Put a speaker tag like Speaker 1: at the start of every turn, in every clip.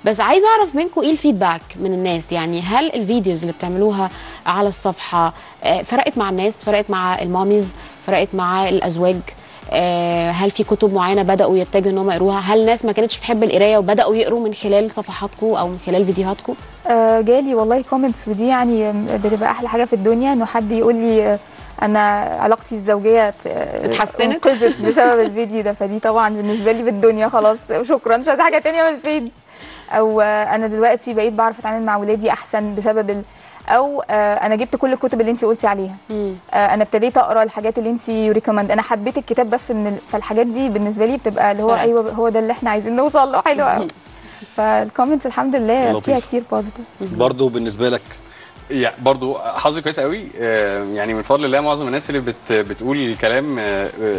Speaker 1: بس عايزه اعرف منكم ايه الفيدباك من الناس يعني هل الفيديوز اللي بتعملوها على الصفحه آه، فرقت مع الناس فرقت مع الماميز فرقت مع الازواج آه، هل في كتب معينه بداوا يتجهوا ان هم يقروها هل ناس ما كانتش بتحب القرايه وبداوا يقروا من خلال صفحاتكم او من خلال فيديوهاتكم
Speaker 2: آه، جالي والله كومنتس ودي يعني بتبقى احلى حاجه في الدنيا انه حد يقول لي آه، انا علاقتي الزوجيه ت-
Speaker 1: اتحسنت؟
Speaker 2: انقذت بسبب الفيديو ده فدي طبعا بالنسبه لي بالدنيا خلاص شكرا مش عايزه حاجه تانية من الفيديو او آه، انا دلوقتي بقيت بعرف اتعامل مع ولادي احسن بسبب ال... او آه، انا جبت كل الكتب اللي انت قلتي عليها آه، انا ابتديت اقرا الحاجات اللي انت ريكومند انا حبيت الكتاب بس من ال... فالحاجات دي بالنسبه لي بتبقى اللي هو
Speaker 1: فرقت.
Speaker 2: ايوه هو ده اللي احنا عايزين نوصل له حلو قوي فالكومنتس الحمد لله
Speaker 3: لطيف.
Speaker 2: فيها كتير بوزيتيف
Speaker 3: برضو بالنسبه لك
Speaker 4: يعني برضو حظي كويس قوي آه، يعني من فضل الله معظم الناس اللي بت بتقول كلام آه، آه،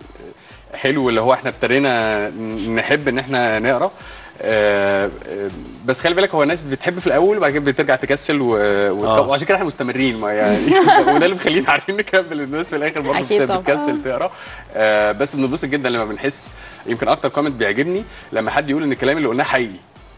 Speaker 4: حلو اللي هو احنا ابتدينا نحب ان احنا نقرا آه، آه، بس خلي بالك هو الناس بتحب في الاول وبعد كده بترجع تكسل و... و...
Speaker 3: آه.
Speaker 4: وعشان كده احنا مستمرين ما يعني وده اللي مخلينا عارفين نكمل الناس في الاخر برضه
Speaker 1: أكيد
Speaker 4: بت-
Speaker 1: طبعاً.
Speaker 4: بتكسل تقرا آه، بس بنتبسط جدا لما بنحس يمكن اكتر كومنت بيعجبني لما حد يقول ان الكلام اللي قلناه حقيقي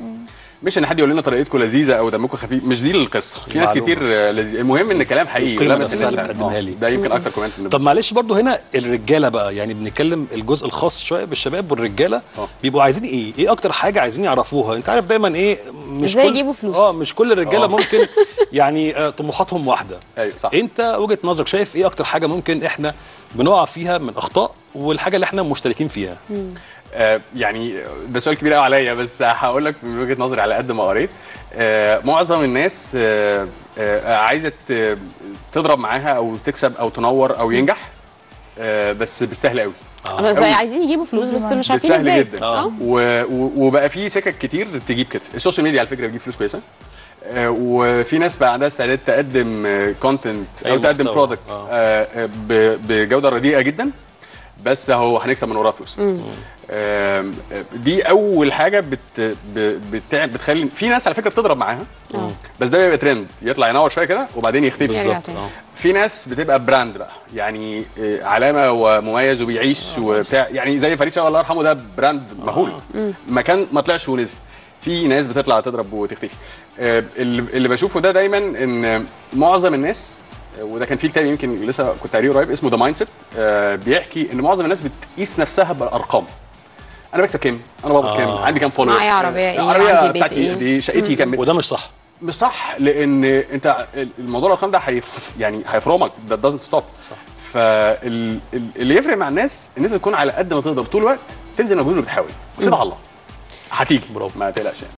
Speaker 4: مش ان حد يقول لنا طريقتكم لذيذه او دمكم خفيف مش دي القصه في ناس
Speaker 3: المعلومة.
Speaker 4: كتير آه، لذيذ المهم ان الكلام حقيقي
Speaker 3: القيمة
Speaker 4: ولمس
Speaker 3: نفسها
Speaker 4: الناس
Speaker 3: اللي بتقدمها
Speaker 4: آه،
Speaker 3: لي.
Speaker 4: ده يمكن اكتر كومنت
Speaker 3: طب
Speaker 4: بنتبسط.
Speaker 3: معلش برضو هنا الرجاله بقى يعني بنتكلم الجزء الخاص شويه بالشباب والرجاله
Speaker 4: آه.
Speaker 3: بيبقوا عايزين ايه ايه اكتر حاجه عايزين يعرفوها انت عارف دايما ايه مش
Speaker 1: إزاي
Speaker 3: كل
Speaker 1: يجيبوا فلوس.
Speaker 3: اه مش كل الرجاله
Speaker 4: آه.
Speaker 3: ممكن يعني آه، طموحاتهم واحده
Speaker 4: ايوه صح
Speaker 3: انت وجهه نظرك شايف ايه اكتر حاجه ممكن احنا بنقع فيها من اخطاء والحاجه اللي احنا مشتركين فيها
Speaker 4: آه، يعني ده سؤال كبير قوي عليا بس هقول لك من وجهه نظري على قد ما قريت آه، معظم الناس آه، آه، عايزه ت- تضرب معاها او تكسب او تنور او ينجح آه، بس بالسهل قوي
Speaker 1: بس
Speaker 4: أوي.
Speaker 1: عايزين يجيبوا فلوس بس مش عارفين
Speaker 4: بالسهل
Speaker 1: ازاي
Speaker 4: جدا
Speaker 1: اه
Speaker 4: و- و- وبقى في سكك كتير تجيب كده السوشيال ميديا على فكره بتجيب فلوس كويسه آه، وفي ناس بقى عندها استعداد تقدم كونتنت او
Speaker 3: أي
Speaker 4: تقدم
Speaker 3: محتوى.
Speaker 4: برودكتس
Speaker 3: آه.
Speaker 4: بجوده رديئه جدا بس هو هنكسب من وراها فلوس آم، دي اول حاجه بت ب- بتع- بتخلي في ناس على فكره بتضرب معاها
Speaker 1: آه.
Speaker 4: بس ده بيبقى ترند يطلع ينور شويه كده وبعدين يختفي
Speaker 1: يرجع
Speaker 3: بالظبط
Speaker 1: تاني.
Speaker 3: اه
Speaker 4: في ناس بتبقى براند بقى يعني آه، علامه ومميز وبيعيش وبتاع يعني زي فريد شوقي الله يرحمه ده براند مهول مكان ما طلعش ونزل في ناس بتطلع تضرب وتختفي آه، اللي اللي بشوفه ده دايما ان معظم الناس آه، وده كان في كتاب يمكن لسه كنت قاريه قريب اسمه ذا مايند سيت بيحكي ان معظم الناس بتقيس نفسها بارقام انا بكسب كام انا بقبض
Speaker 3: آه.
Speaker 4: كام عندي كام فولور
Speaker 1: معايا عربية إيه؟
Speaker 4: العربيه
Speaker 1: عندي بيت
Speaker 4: بتاعتي
Speaker 1: إيه؟
Speaker 4: دي شقتي كام متر؟
Speaker 3: وده مش صح
Speaker 4: مش صح لان انت الموضوع الارقام ده هيف يعني هيفرمك ده دازنت ستوب
Speaker 3: صح.
Speaker 4: فاللي يفرق مع الناس ان انت تكون على قد ما تقدر طول الوقت تبذل مجهود وبتحاول وسيبها على الله هتيجي
Speaker 3: برافو.
Speaker 4: ما تقلقش يعني